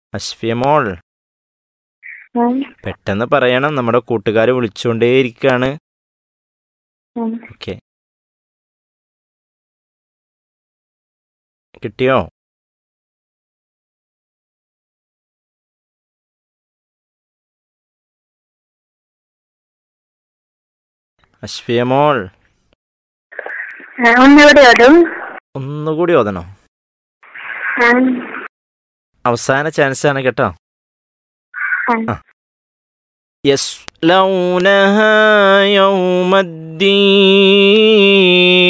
അശ്ഫിയമോൾ ഉം, പെട്ടെന്ന് പറയണം നമ്മുടെ കൂട്ടുകാർ വിളിച്ചുകൊണ്ടേയിരിക്കുകയാണ് ഉം. ഓക്കെ കിട്ടിയോ അശ്ഫിയമോൾ ആ, ഒന്നുകൂടി ഓടും ഒന്നുകൂടി ഓതണോ ആ, അവസാന ചാൻസ് ആണ് കേട്ടോ ആ. يصلونها يوم الدين